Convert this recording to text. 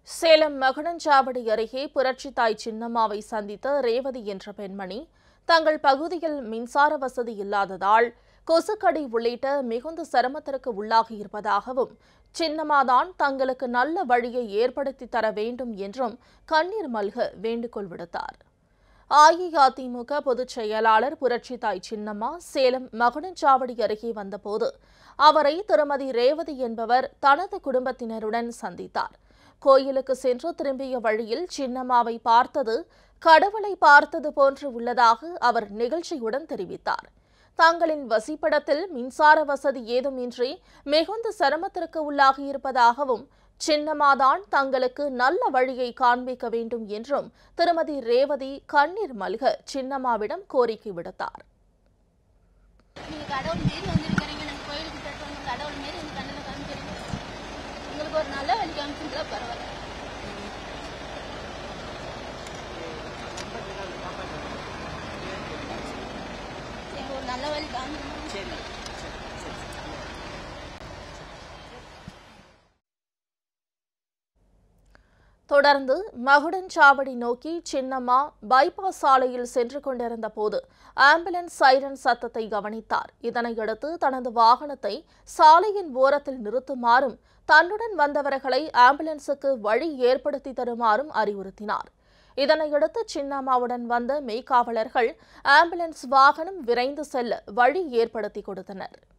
சேலம் மகுடஞ்சாவடி அருகே புரட்சித்தாய் சின்னம்மாவை சந்தித்த ரேவதி என்ற பெண்மணி தங்கள் பகுதியில் மின்சார வசதி இல்லாததால் கொசுக்கடி உள்ளிட்ட மிகுந்த சிரமத்திற்கு உள்ளாகியிருப்பதாகவும் சின்னம்மாதான் தங்களுக்கு நல்ல வழியை ஏற்படுத்தி தர வேண்டும் என்றும் கண்ணீர் மல்க வேண்டுகோள் விடுத்தார் அஇஅதிமுக பொதுச் செயலாளர் புரட்சித்தாய் சின்னம்மா சேலம் மகுடஞ்சாவடி அருகே வந்தபோது அவரை திருமதி ரேவதி என்பவர் தனது குடும்பத்தினருடன் சந்தித்தார் கோயிலுக்கு சென்று திரும்பிய வழியில் சின்னம்மாவை பார்த்தது கடவுளை பார்த்தது போன்று உள்ளதாக அவர் நிகழ்ச்சியுடன் தெரிவித்தார் தங்களின் வசிப்பிடத்தில் மின்சார வசதி ஏதுமின்றி மிகுந்த சிரமத்திற்கு உள்ளாகியிருப்பதாகவும் சின்னம்மாதான் தங்களுக்கு நல்ல வழியை காண்பிக்க வேண்டும் என்றும் திருமதி ரேவதி கண்ணீர் மல்க சின்னம்மாவிடம் கோரிக்கை விடுத்தார் நீங்க கடவுள் மாரி வந்திருக்கிறீங்க நம்ம கோயிலுக்கு போயிட்டு வந்து கடவுள் மாரி எங்க கண்ணில் காமிக்கிறீங்க உங்களுக்கு ஒரு நல்ல வழி காமிச்சிருந்தா பரவாயில்ல எங்க ஒரு நல்ல வழி காமிக்கணும் தொடர்ந்து மகுடஞ்சாவடி நோக்கி சின்னம்மா பைபாஸ் சாலையில் சென்று கொண்டிருந்த போது ஆம்புலன்ஸ் சைரன் சத்தத்தை கவனித்தார் இதனையடுத்து தனது வாகனத்தை சாலையின் ஓரத்தில் நிறுத்துமாறும் தன்னுடன் வந்தவர்களை ஆம்புலன்ஸுக்கு வழி ஏற்படுத்தி தருமாறும் அறிவுறுத்தினார் இதனையடுத்து சின்னம்மாவுடன் வந்த மெய்க்காவலர்கள் ஆம்புலன்ஸ் வாகனம் விரைந்து செல்ல வழி ஏற்படுத்தி கொடுத்தனர்